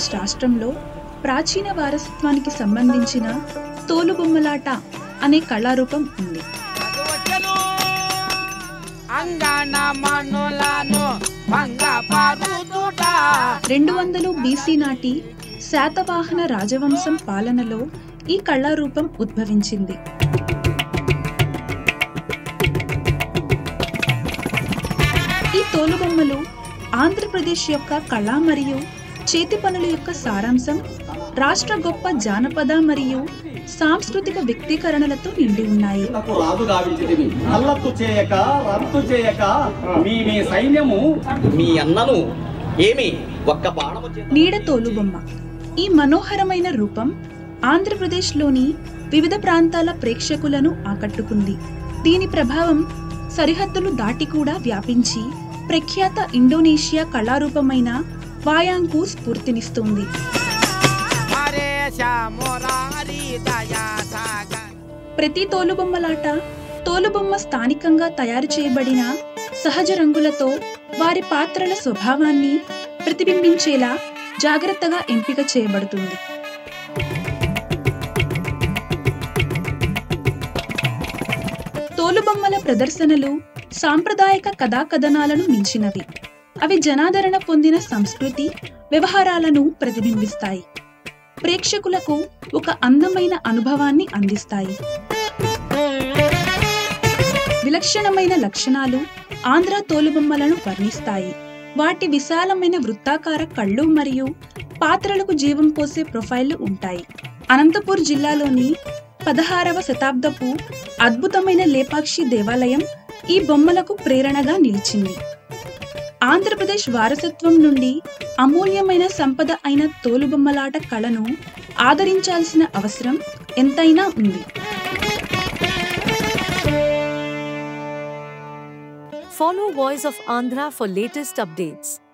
ఆంధ్రప్రదేశ్ రాష్ట్రంలో ప్రాచీన వారసత్వానికి సంబంధించిన తోలుబొమ్మలాట అనే కళారూపం ఉంది వచ్చెను అంగన మనులను భంగ పరుదుట రెండు వందలు బీసీ నాటి శాతవాహన రాజవంశం పాలనలో ఈ కళారూపం ఉద్భవించింది ఈ తోలుబొమ్మలు ఆంధ్రప్రదేశ్ యొక్క కళ మరియు చేతి పనుల యొక్క సారాంశం రాష్ట్ర గొప్ప జానపద మరియు సాంస్కృతిక వ్యక్తీకరణలతో నిండి ఉన్నాయి నాకు రాజు గావించితివి అల్లత్తు చేయక రద్దు చేయక మీ మీ సైన్యము మీ అన్నను ఏమి ఒక్క బాణము చేత నీడ తోలుబొమ్మ ఈ మనోహరమైన రూపం ఆంధ్రప్రదేశ్లోని వివిధ ప్రాంతాల ప్రేక్షకులను ఆకట్టుకుంది దీని ప్రభావం సరిహద్దులు దాటి కూడా వ్యాపించి ప్రఖ్యాత ఇండోనేషియా కళారూపమైన వాయాంకు స్ఫూర్తినిస్తుంది హరేశ మురారి దయా సాగర్ ప్రతి తోలుబొమ్మలాట తోలుబొమ్మ స్థానికంగా తయారు చేయబడిన సహజ రంగులతో వారి పాత్రల స్వభావాన్ని ప్రతిబింబించేలా జాగ్రత్తగా ఎంపిక చేయబడుతుంది తోలుబొమ్మల ప్రదర్శనలు సాంప్రదాయక కథాకథనాలను మించినవి అవి జనాదరణ పొందిన సంస్కృతి వ్యవహారాలను ప్రతిబింబిస్తాయి ప్రేక్షకులకు ఒక అందమైన అనుభవాన్ని అందిస్తాయి విలక్షణమైన లక్షణాలు ఆంధ్ర తోలుబొమ్మలను వర్ణిస్తాయి వాటి విశాలమైన వృత్తాకార కళ్ళు మరియు పాత్రలకు జీవం పోసే ప్రొఫైళ్లు ఉంటాయి అనంతపూర్ జిల్లాలోని పదహారవ శతాబ్దపు అద్భుతమైన లేపాక్షి దేవాలయం ఈ బొమ్మలకు ప్రేరణగా నిలిచింది ఆంధ్రప్రదేశ్ వారసత్వం నుండి అమూల్యమైన సంపద అయిన తోలుబొమ్మలాట కళను ఆదరించాల్సిన అవసరం ఎంతైనా ఉంది Follow Voice of Andhra for latest updates.